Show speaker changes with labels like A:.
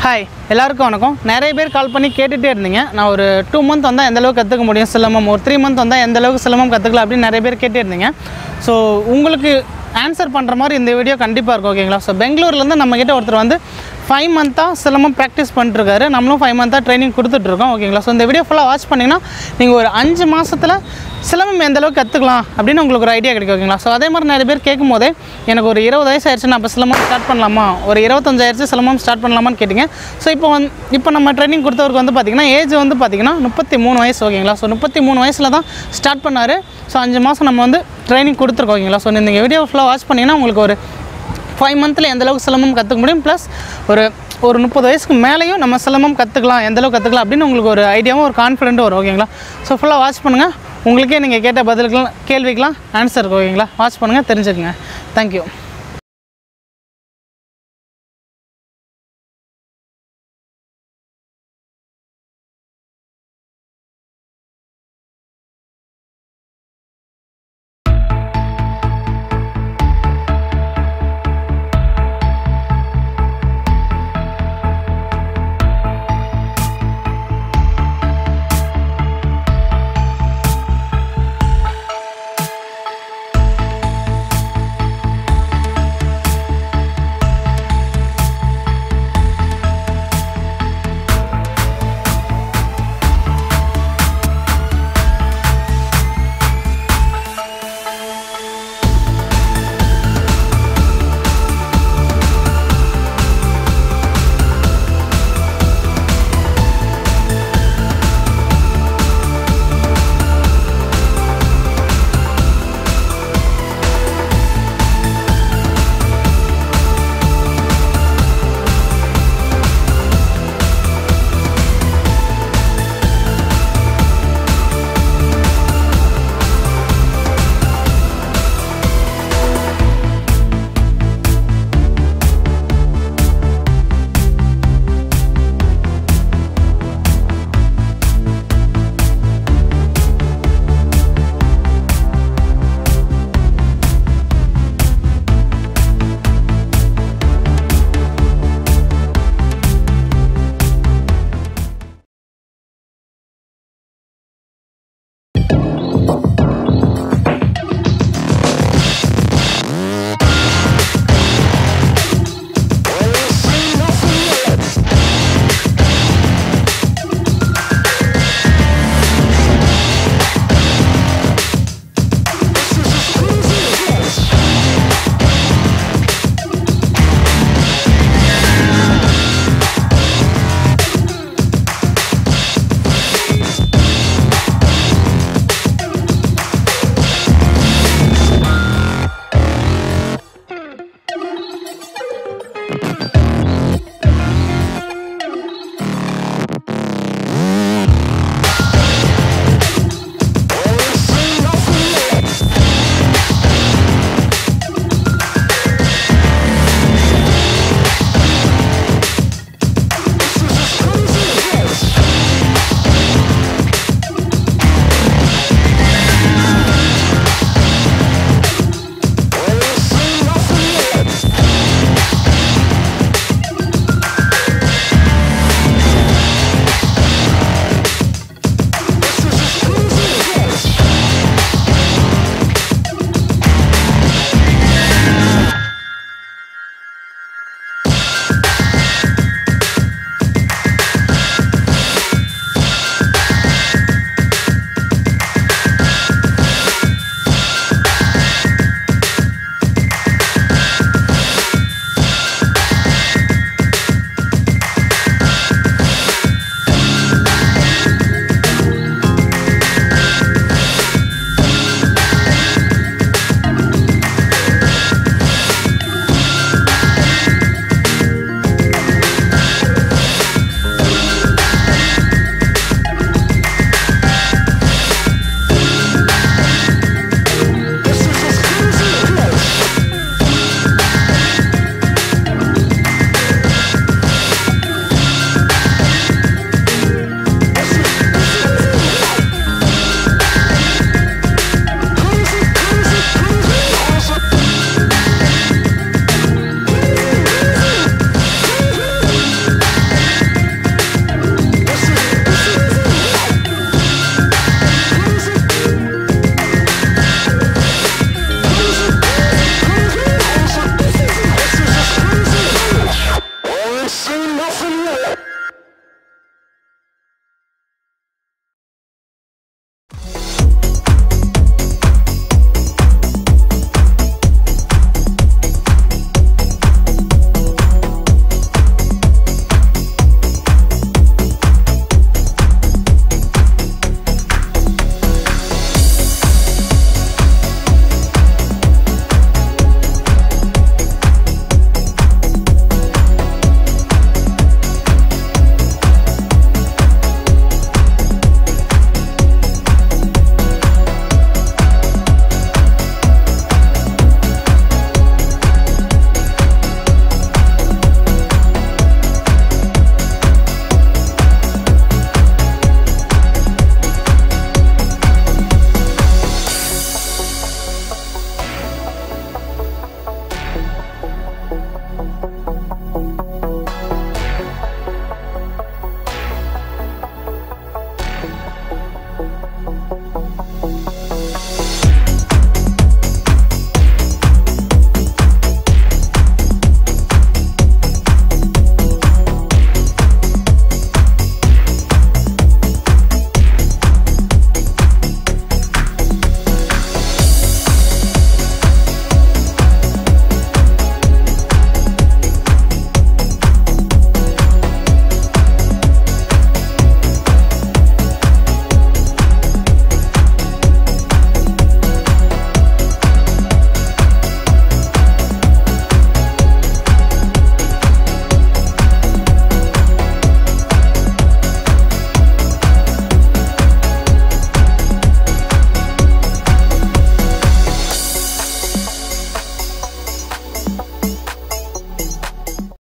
A: hi எல்லாருக்கும் வணக்கம் நிறைய பேர் கால் பண்ணி கேட்டுகிட்டே இருந்தீங்க நான் ஒரு டூ மந்த் வந்தால் எந்த அளவுக்கு கற்றுக்க முடியும் சிலம்பம் ஒரு த்ரீ மந்த் வந்தால் எந்த அளவுக்கு சிலம்பம் கற்றுக்கலாம் அப்படின்னு நிறைய பேர் கேட்டே இருந்தீங்க ஸோ உங்களுக்கு ஆன்சர் பண்ணுற மாதிரி இந்த வீடியோ கண்டிப்பாக இருக்கும் ஓகேங்களா ஸோ பெங்களூர்லேருந்து நம்மக்கிட்ட ஒருத்தர் வந்து ஃபைவ் மந்த்தாக சிலம்பம் ப்ராக்டிஸ் பண்ணிட்டுருக்காரு நம்மளும் ஃபைவ் மந்த்தாக ட்ரைனிங் கொடுத்துட்ருக்கோம் ஓகேங்களா ஸோ இந்த வீடியோ ஃபுல்லாக வாட்ச் பண்ணிங்கன்னா நீங்கள் ஒரு அஞ்சு மாதத்தில் சிலம்பம் எந்த அளவுக்கு கற்றுக்கலாம் அப்படின்னு உங்களுக்கு ஒரு ஐடியா கிடைக்கும் ஓகேங்களா ஸோ அதே மாதிரி நிறைய பேர் கேட்கும் போதே எனக்கு ஒரு இருபது வயசு ஆயிடுச்சு நான் இப்போ சிலம்பம் ஸ்டார்ட் பண்ணலாமா ஒரு இருபத்தஞ்சாயிரச்சு சிலம்பம் ஸ்டார்ட் பண்ணலாமான்னு கேட்டிங்க ஸோ இப்போ வந்து இப்போ நம்ம ட்ரைனிங் கொடுத்தவருக்கு வந்து பார்த்திங்கன்னா ஏஜ் வந்து பார்த்திங்கன்னா முப்பத்தி மூணு வயசு ஓகேங்களா ஸோ முப்பத்தி மூணு வயசில் தான் ஸ்டார்ட் பண்ணார் ஸோ அஞ்சு மாதம் நம்ம வந்து ட்ரைனிங் கொடுத்துருக்கோம் ஓகேங்களா ஸோ நீங்கள் வீடியோ ஃபுல்லாக வாட்ச் பண்ணிங்கன்னா உங்களுக்கு ஒரு ஃபைவ் மந்தில் எந்த அளவுக்கு சிலம்பம் கற்றுக்க முடியும் ப்ளஸ் ஒரு ஒரு முப்பது வயசுக்கு மேலேயும் நம்ம சிலம்பம் கற்றுக்கலாம் எந்த அளவுக்கு கற்றுக்கலாம் அப்படின்னு உங்களுக்கு ஒரு ஐடியாவும் ஒரு கான்ஃபிடென்ட்டும் வரும் ஓகேங்களா ஸோ ஃபுல்லாக வாட்ச் பண்ணுங்கள் உங்களுக்கே நீங்கள் கேட்ட பதிலுக்கெல்லாம் கேள்விக்கெலாம் ஆன்சர் இருக்கும் ஓகேங்களா வாட்ச் பண்ணுங்கள் தெரிஞ்சுக்கங்க தேங்க்யூ